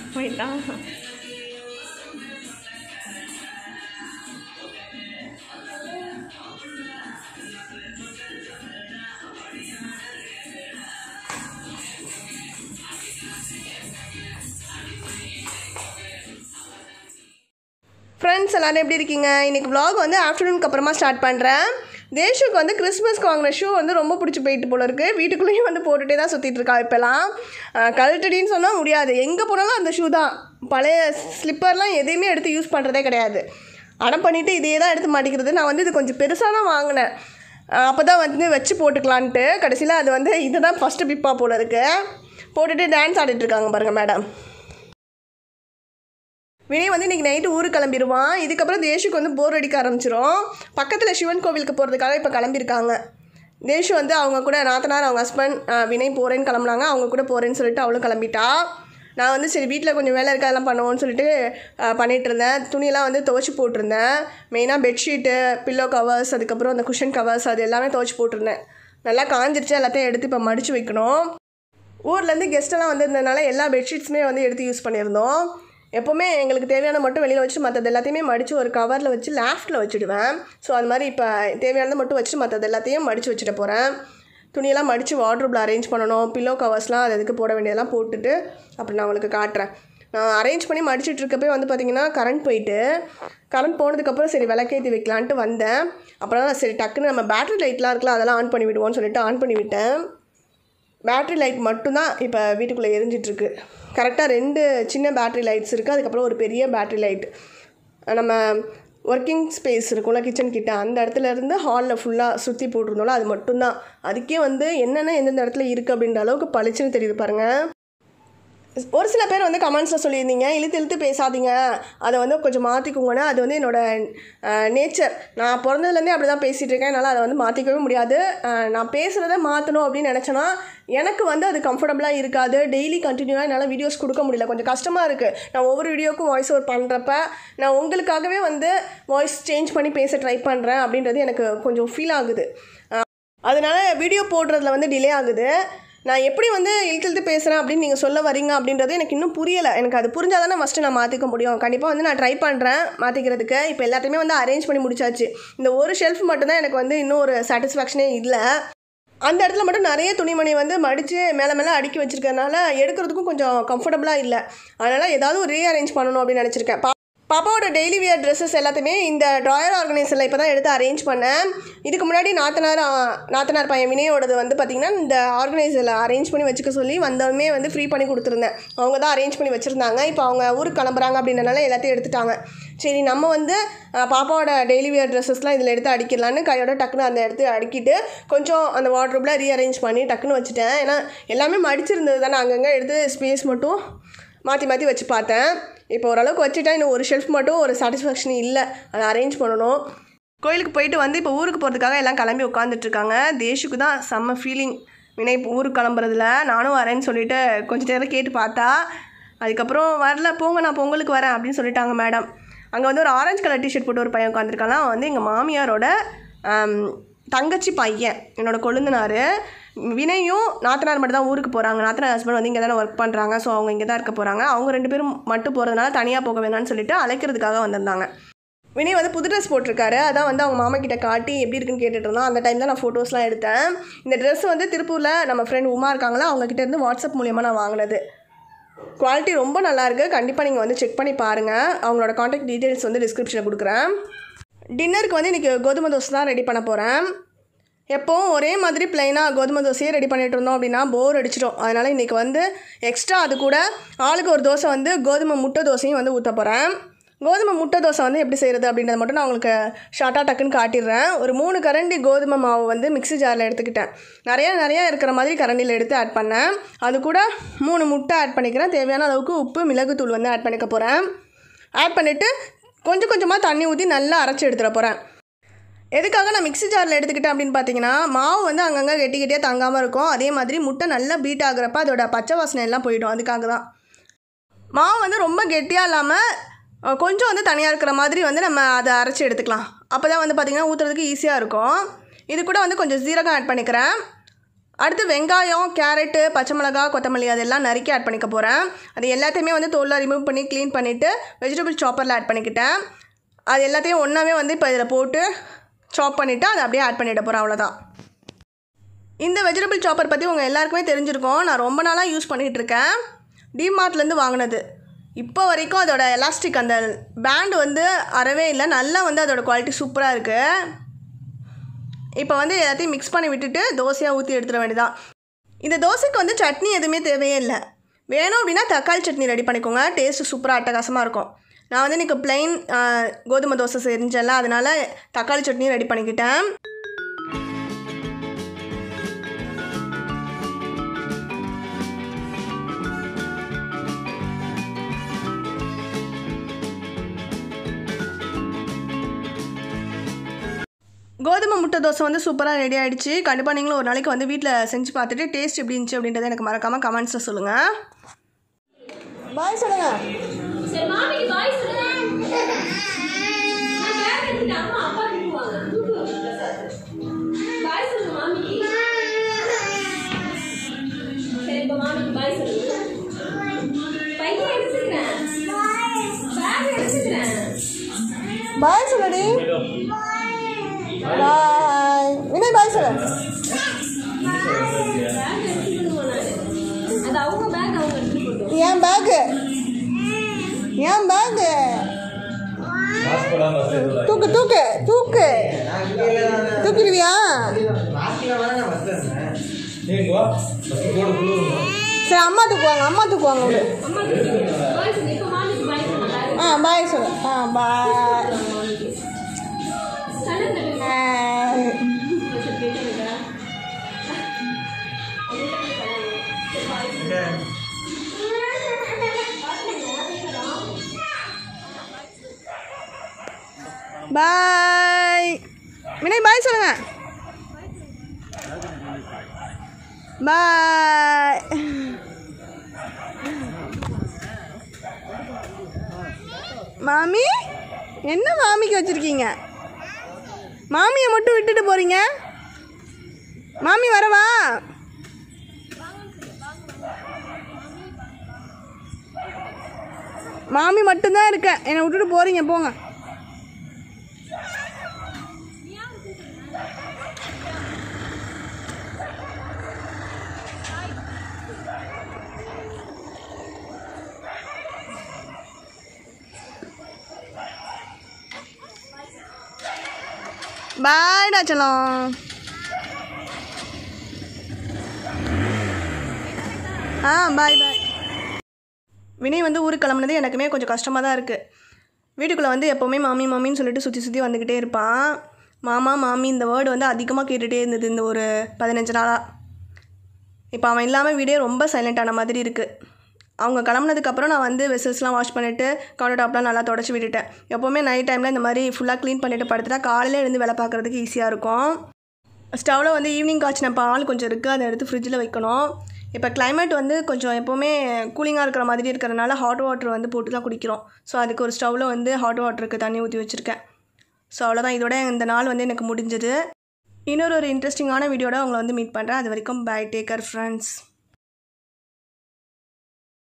போயிட்டான் ஃப்ரெண்ட்ஸ் எல்லாரும் எப்படி இருக்கீங்க இன்றைக்கி vlog வந்து ஆஃப்டர்நூனுக்கு அப்புறமா ஸ்டார்ட் பண்ணுறேன் தேஷுக்கு வந்து கிறிஸ்மஸ்க்கு வாங்கின ஷூ வந்து ரொம்ப பிடிச்சி போயிட்டு போல இருக்குது வீட்டுக்குள்ளேயும் வந்து போட்டுகிட்டே தான் சுற்றிட்டு இருக்கா இப்போலாம் கழட்டடின்னு சொன்னால் முடியாது எங்கே போனாலும் அந்த ஷூ தான் பழைய ஸ்லிப்பர்லாம் எதையுமே எடுத்து யூஸ் பண்ணுறதே கிடையாது அடம் பண்ணிவிட்டு இதையே தான் எடுத்து மாட்டிக்கிறது நான் வந்து இது கொஞ்சம் பெருசாக தான் வாங்கினேன் அப்போ தான் வந்து வச்சு போட்டுக்கலான்ட்டு கடைசியில் அது வந்து இதுதான் ஃபஸ்ட்டு பிப்பா போல இருக்குது போட்டுட்டு டான்ஸ் ஆடிட்டு இருக்காங்க பாருங்கள் மேடம் வினய் வந்து இன்றைக்கி நைட்டு ஊருக்கு கிளம்பிடுவான் இதுக்கப்புறம் தேஷுக்கு வந்து போர் அடிக்க ஆரம்பிச்சிரும் பக்கத்தில் சிவன் கோவிலுக்கு போகிறதுக்காக இப்போ கிளம்பியிருக்காங்க தேஷு வந்து அவங்க கூட நாத்தனார் அவங்க ஹஸ்பண்ட் வினய் போகிறேன்னு கிளம்புனாங்க அவங்க கூட போகிறேன்னு சொல்லிட்டு அவளும் கிளம்பிட்டா நான் வந்து சரி வீட்டில் கொஞ்சம் வேலை இருக்கா அதெல்லாம் பண்ணுவோன்னு சொல்லிட்டு அஹ், பண்ணிட்டு இருந்தேன் துணியெல்லாம் வந்து துவைச்சி போட்டிருந்தேன் மெயினாக பெட்ஷீட்டு பில்லோ கவர்ஸ் அதுக்கப்புறம் அந்த குஷன் கவர்ஸ் அது எல்லாமே துவைச்சி போட்டிருந்தேன் நல்லா காஞ்சிருச்சு எல்லாத்தையும் எடுத்து இப்போ மடித்து வைக்கணும் ஊர்லேருந்து கெஸ்ட்டெல்லாம் வந்திருந்ததுனால எல்லா பெட்ஷீட்ஸுமே வந்து எடுத்து யூஸ் பண்ணியிருந்தோம் எப்போவுமே எங்களுக்கு தேவையான மட்டும் வெளியில் வச்சு மற்றது எல்லாத்தையுமே மடித்து ஒரு கவரில் வச்சு லேஃப்ட்டில் வச்சுடுவேன் ஸோ அது மாதிரி இப்போ தேவையானதை மட்டும் வச்சுட்டு மற்றது எல்லாத்தையும் மடித்து வச்சுட்டு போகிறேன் துணியெல்லாம் மடித்து வார்ட்ரூப்பில் அரேஞ்ச் பண்ணணும் பில்லோ கவர்ஸ்லாம் அது அதுக்கு போட வேண்டியதெல்லாம் போட்டுட்டு அப்புறம் நான் உங்களுக்கு காட்டுறேன் நான் அரேஞ்ச் பண்ணி மடிச்சிட்டு இருக்கப்பே வந்து பார்த்திங்கன்னா கரண்ட் போயிட்டு கரண்ட் போனதுக்கப்புறம் சரி விளக்கேற்றி வைக்கலான்ட்டு வந்தேன் அப்புறம் தான் சரி டக்குன்னு நம்ம பேட்டரி லைட்லாம் இருக்குல்ல அதெல்லாம் ஆன் பண்ணி விடுவோம்னு சொல்லிட்டு ஆன் பண்ணி விட்டேன் பேட்ரி லைட் மட்டும்தான் இப்போ வீட்டுக்குள்ளே எரிஞ்சிட்ருக்கு கரெக்டாக ரெண்டு சின்ன பேட்ரி லைட்ஸ் இருக்குது அதுக்கப்புறம் ஒரு பெரிய பேட்ரி லைட் நம்ம ஒர்க்கிங் ஸ்பேஸ் இருக்கும்ல கிச்சன் கிட்ட அந்த இடத்துல இருந்து ஹாலில் ஃபுல்லாக சுற்றி போட்டிருந்தோம்ல அது மட்டும்தான் அதுக்கே வந்து என்னென்ன எந்தெந்த இடத்துல இருக்குது அப்படின்ற அளவுக்கு பளிச்சுன்னு தெரியுது பாருங்கள் ஒரு சில பேர் வந்து கமெண்ட்ஸில் சொல்லியிருந்தீங்க இழுத்து இழுத்து பேசாதீங்க அதை வந்து கொஞ்சம் மாற்றிக்கோங்கன்னா அது வந்து என்னோடய நேச்சர் நான் பிறந்ததுலேருந்தே அப்படி தான் பேசிகிட்டு இருக்கேன் என்னால் அதை வந்து மாற்றிக்கவே முடியாது அஹ், நான் பேசுகிறத மாற்றணும் அப்படின்னு நினச்சேன்னா எனக்கு வந்து அது கம்ஃபர்டபுளாக இருக்காது டெய்லி கண்டினியூவாக என்னால் வீடியோஸ் கொடுக்க முடியல கொஞ்சம் கஷ்டமாக இருக்குது நான் ஒவ்வொரு வீடியோக்கும் வாய்ஸ் ஓவர் பண்ணுறப்ப நான் உங்களுக்காகவே வந்து வாய்ஸ் சேஞ்ச் பண்ணி பேச ட்ரை பண்ணுறேன் அப்படின்றது எனக்கு கொஞ்சம் ஃபீல் ஆகுது அஹ், அதனால வீடியோ போடுறதுல வந்து டிலே ஆகுது நான் எப்படி வந்து இழுத்து இழுத்து பேசுகிறேன் அப்படின்னு நீங்கள் சொல்ல வரீங்க அப்படின்றது எனக்கு இன்னும் புரியலை எனக்கு அது புரிஞ்சால் தானே ஃபஸ்ட்டு நான் மாற்றிக்க முடியும் கண்டிப்பாக வந்து நான் ட்ரை பண்ணுறேன் மாற்றிக்கிறதுக்கு இப்போ எல்லாத்தையுமே வந்து அரேஞ்ச் பண்ணி முடிச்சாச்சு இந்த ஒரு ஷெல்ஃப் மட்டும்தான் எனக்கு வந்து இன்னும் ஒரு சாட்டிஸ்ஃபேக்ஷனே இல்லை அந்த இடத்துல மட்டும் நிறைய துணிமணி வந்து மடித்து மேலே மேலே அடுக்கி வச்சிருக்கறனால எடுக்கிறதுக்கும் கொஞ்சம் கம்ஃபர்டபுளாக இல்லை அதனால் ஏதாவது ஒரு ரீஅரேஞ்ச் பண்ணணும் அப்படின்னு நினச்சிருக்கேன் பா பாப்பாவோட டெய்லி வியர் ட்ரெஸ்ஸஸ் எல்லாத்தையுமே இந்த ட்ராயர் ஆர்கனைசரில் இப்போ தான் எடுத்து அரேஞ்ச் பண்ணேன் இதுக்கு முன்னாடி நாத்தனார் ஆ, நாத்தனார் பையன் வினயோடது வந்து பார்த்திங்கன்னா இந்த ஆர்கனைசரில் அரேஞ்ச் பண்ணி வச்சுக்க சொல்லி வந்தவமே வந்து ஃப்ரீ பண்ணி கொடுத்துருந்தேன் அவங்க தான் அரேஞ்ச் பண்ணி வச்சுருந்தாங்க இப்போ அவங்க ஊருக்கு கிளம்புறாங்க அப்படின்றனால எல்லாத்தையும் எடுத்துட்டாங்க சரி நம்ம வந்து ஆ, பாப்பாவோட டெய்லி வியர் ட்ரெஸ்ஸஸ்லாம் இதில் எடுத்து அடிக்கலான்னு கையோட டக்குன்னு அந்த எடுத்து அடுக்கிட்டு கொஞ்சம் அந்த வார்ட்ரோப்பில் ரீஅரேஞ்ச் பண்ணி டக்குன்னு வச்சுட்டேன் ஏன்னா எல்லாமே மடிச்சிருந்தது தானே அங்கங்கே எடுத்து ஸ்பேஸ் மட்டும் மாற்றி மாற்றி வச்சு பார்த்தேன் இப்போ ஓரளவுக்கு வச்சுட்டா இன்னும் ஒரு ஷெல்ஃப் மட்டும் ஒரு சாட்டிஸ்ஃபேக்ஷன் இல்லை அதை அரேஞ்ச் பண்ணணும் கோயிலுக்கு போயிட்டு வந்து இப்போ ஊருக்கு போகிறதுக்காக எல்லாம் கிளம்பி உட்காந்துட்ருக்காங்க தேஷுக்கு தான் செம்ம ஃபீலிங் வினய் இப்போ ஊருக்கு கிளம்புறதுல நானும் வரேன்னு சொல்லிட்டு கொஞ்ச நேரம் கேட்டு பார்த்தா அதுக்கப்புறம் வரல போங்க நான் பொங்கலுக்கு வரேன் அப்படின்னு சொல்லிட்டாங்க மேடம் அங்கே வந்து ஒரு ஆரஞ்சு கலர் டிஷர்ட் போட்டு ஒரு பையன் உட்காந்துருக்கான் அவன் வந்து எங்கள் மாமியாரோட ஆம், தங்கச்சி பையன் என்னோட கொழுந்தனார் வினையும் நாத்தனார் மட்டும் தான் ஊருக்கு போகிறாங்க நாத்தனார் ஹஸ்பண்ட் வந்து இங்கே தானே ஒர்க் பண்ணுறாங்க ஸோ அவங்க இங்கே தான் இருக்க போகிறாங்க அவங்க ரெண்டு பேரும் மட்டும் போகிறதுனால தனியாக போக வேணாம்னு சொல்லிட்டு அழைக்கிறதுக்காக வந்திருந்தாங்க வினய் வந்து புது ட்ரெஸ் போட்டிருக்காரு அதான் வந்து அவங்க மாமா கிட்ட காட்டி எப்படி இருக்குன்னு கேட்டுட்டு இருந்தான் அந்த டைம் தான் நான் ஃபோட்டோஸ்லாம் எடுத்தேன் இந்த ட்ரெஸ் வந்து திருப்பூரில் நம்ம ஃப்ரெண்ட் உமா இருக்காங்களா அவங்க கிட்ட இருந்து வாட்ஸ்அப் மூலியமாக நான் வாங்கினது குவாலிட்டி ரொம்ப நல்லா இருக்கு கண்டிப்பாக நீங்கள் வந்து செக் பண்ணி பாருங்கள் அவங்களோட காண்டாக்ட் டீட்டெயில்ஸ் வந்து டிஸ்கிரிப்ஷனில் கொடுக்குறேன் டின்னருக்கு வந்து இன்றைக்கி கோதுமை தோசை தான் ரெடி பண்ண போகிறேன் எப்போவும் ஒரே மாதிரி ப்ளைனாக கோதுமை தோசையே ரெடி பண்ணிட்டு இருந்தோம் அப்படின்னா போர் அடிச்சிடும் அதனால் இன்றைக்கி வந்து எக்ஸ்ட்ரா அது கூட ஆளுக்கு ஒரு தோசை வந்து கோதுமை முட்டை தோசையும் வந்து ஊற்ற போகிறேன் கோதுமை முட்டை தோசை வந்து எப்படி செய்கிறது அப்படின்றத மட்டும் நான் உங்களுக்கு ஷார்ட்டாக டக்குன்னு காட்டிடுறேன் ஒரு மூணு கரண்டி கோதுமை மாவு வந்து மிக்ஸி ஜாரில் எடுத்துக்கிட்டேன் நிறையா நிறையா இருக்கிற மாதிரி கரண்டியில் எடுத்து ஆட் பண்ணேன் அது கூட மூணு முட்டை ஆட் பண்ணிக்கிறேன் தேவையான அளவுக்கு உப்பு மிளகுத்தூள் வந்து ஆட் பண்ணிக்க போகிறேன் ஆட் பண்ணிவிட்டு கொஞ்சம் கொஞ்சமாக தண்ணி ஊற்றி நல்லா அரைச்சி எடுத்துட போகிறேன் எதுக்காக நான் மிக்ஸி ஜாரில் எடுத்துக்கிட்டேன் அப்படின்னு பார்த்தீங்கன்னா மாவு வந்து அங்கங்கே கெட்டி கெட்டியாக தங்காமல் இருக்கும் அதே மாதிரி முட்டை நல்லா பீட் ஆகுறப்ப அதோட பச்சை வாசனை எல்லாம் போயிடும் அதுக்காக தான் மாவு வந்து ரொம்ப கெட்டியாக இல்லாமல் அஹ், கொஞ்சம் வந்து தனியாக இருக்கிற மாதிரி வந்து நம்ம அதை அரைச்சி எடுத்துக்கலாம் அப்போ தான் வந்து பார்த்திங்கன்னா ஊற்றுறதுக்கு ஈஸியாக இருக்கும் இது கூட வந்து கொஞ்சம் சீரகம் ஆட் பண்ணிக்கிறேன் அடுத்து வெங்காயம் கேரட்டு பச்சை மிளகா கொத்தமல்லி அதெல்லாம் நறுக்கி ஆட் பண்ணிக்க போகிறேன் அது எல்லாத்தையுமே வந்து தோலில் ரிமூவ் பண்ணி க்ளீன் பண்ணிவிட்டு வெஜிடபிள் சாப்பரில் ஆட் பண்ணிக்கிட்டேன் அது எல்லாத்தையும் ஒன்றாவே வந்து இப்போ இதில் போட்டு சாப் பண்ணிவிட்டு அதை அப்படியே ஆட் பண்ணிட போகிறேன் அவ்வளோதான் இந்த வெஜிடபிள் சாப்பர் பற்றி உங்கள் எல்லாருக்குமே தெரிஞ்சிருக்கும் நான் ரொம்ப நாளாக யூஸ் பண்ணிகிட்டு இருக்கேன் டிமார்ட்லேருந்து வாங்கினது இப்போ வரைக்கும் அதோட எலாஸ்டிக் அந்த பேண்ட் வந்து அறவே இல்லை நல்லா வந்து அதோட குவாலிட்டி சூப்பராக இருக்குது இப்போ வந்து எல்லாத்தையும் மிக்ஸ் பண்ணி விட்டுட்டு தோசையாக ஊற்றி எடுத்துட வேண்டியதான் இந்த தோசைக்கு வந்து சட்னி எதுவுமே தேவையே இல்லை வேணும் அப்படின்னா தக்காளி சட்னி ரெடி பண்ணிக்கோங்க டேஸ்ட்டு சூப்பராக அட்டகாசமாக இருக்கும் நான் வந்து இன்றைக்கி பிளெயின் கோதுமை தோசை செஞ்சேன்ல அதனால் தக்காளி சட்னியும் ரெடி பண்ணிக்கிட்டேன் கோதுமை முட்டை தோசை வந்து சூப்பராக ரெடி ஆகிடுச்சு கண்டிப்பாக நீங்களும் ஒரு நாளைக்கு வந்து வீட்டில் செஞ்சு பார்த்துட்டு டேஸ்ட் எப்படி இருந்துச்சு அப்படின்றத எனக்கு மறக்காமல் கமெண்ட்ஸில் சொல்லுங்கள் பாய் சொல்லுங்கள் சரி மாமிக்கு பாய் சொல்லுங்க நான் பேக் எடுத்துட்டு அம்மா அப்பா கூப்பிடுவாங்க பாய் சொல்லுங்க மாமிக்கு சரி இப்போ மாமிக்கு பாய் சொல்லுங்க பையன் எடுத்துக்கிறேன் பேக் எடுத்துக்கிறேன் பாய் சொல்லுடி பாய் வினய் பாய் சொல்லு பேக் எடுத்துக்கணும் அது அவங்க பேக் அவங்க எடுத்துட்டு போட்டோம் என் பேக்கு என் பேக்கு தூக்கு தூக்கு தூக்கு தூக்கிடுவியா சரி அம்மா தூக்குவாங்க அம்மா தூக்குவாங்க விடு அம்மா பாய் சொல்லு இப்போ மாமிக்கு பாய் சொல்லுங்க ஆ பாய் சொல்லு ஆ பாய் கண்ணு தட்டுங்க பாய் சரி கேட்டுருக்கா பாய் வினய் பாய் சொல்லுங்க பாய் மாமி என்ன மாமிக்கு வச்சிருக்கீங்க மாமியை மட்டும் விட்டுட்டு போறீங்க மாமி வரவா மாமி மட்டும்தான் இருக்கேன் என்னை விட்டுட்டு போறீங்க போங்க பாய்டா செல்லம் ஆ பாய் பாய் வினய் வந்து ஊருக்கு கிளம்புனது எனக்குமே கொஞ்சம் கஷ்டமாக தான் இருக்குது வீட்டுக்குள்ளே வந்து எப்போவுமே மாமி மாமின்னு சொல்லிட்டு சுற்றி சுற்றி வந்துக்கிட்டே இருப்பான் மாமா மாமி இந்த வேர்டு வந்து அதிகமாக கேட்டுகிட்டே இருந்தது இந்த ஒரு பதினஞ்சு நாளாக இப்போ அவன் இல்லாமல் வீடே ரொம்ப சைலண்டான மாதிரி இருக்குது அவங்க கிளம்புனதுக்கப்புறம் நான் வந்து வெசல்ஸ்லாம் வாஷ் பண்ணிவிட்டு கவுண்டர் டாப்லாம் நல்லா தொடச்சி விட்டுட்டேன் எப்போவுமே நைட் டைமில் இந்த மாதிரி ஃபுல்லாக க்ளீன் பண்ணிவிட்டு படுத்துட்டா காலையில் எழுந்து வேலை பார்க்குறதுக்கு ஈஸியாக இருக்கும் ஸ்டவ்வில் வந்து ஈவினிங் காய்ச்சின பால் கொஞ்சம் இருக்குது அதை எடுத்து ஃப்ரிட்ஜில் வைக்கணும் இப்போ climate வந்து கொஞ்சம் எப்போவுமே கூலிங்காக இருக்கிற மாதிரி இருக்கிறனால ஹாட் வாட்டர் வந்து போட்டு தான் குடிக்கிறோம் ஸோ அதுக்கு ஒரு ஸ்டவ்வில் வந்து ஹாட் வாட்டருக்கு தண்ணி ஊற்றி வச்சுருக்கேன் ஸோ அவ்வளோதான் இதோட இந்த நாள் வந்து எனக்கு முடிஞ்சது இன்னொரு ஒரு இன்ட்ரெஸ்டிங்கான வீடியோட உங்களை வந்து மீட் பண்ணுறேன் அது வரைக்கும் பை டேக்கர் ஃப்ரெண்ட்ஸ்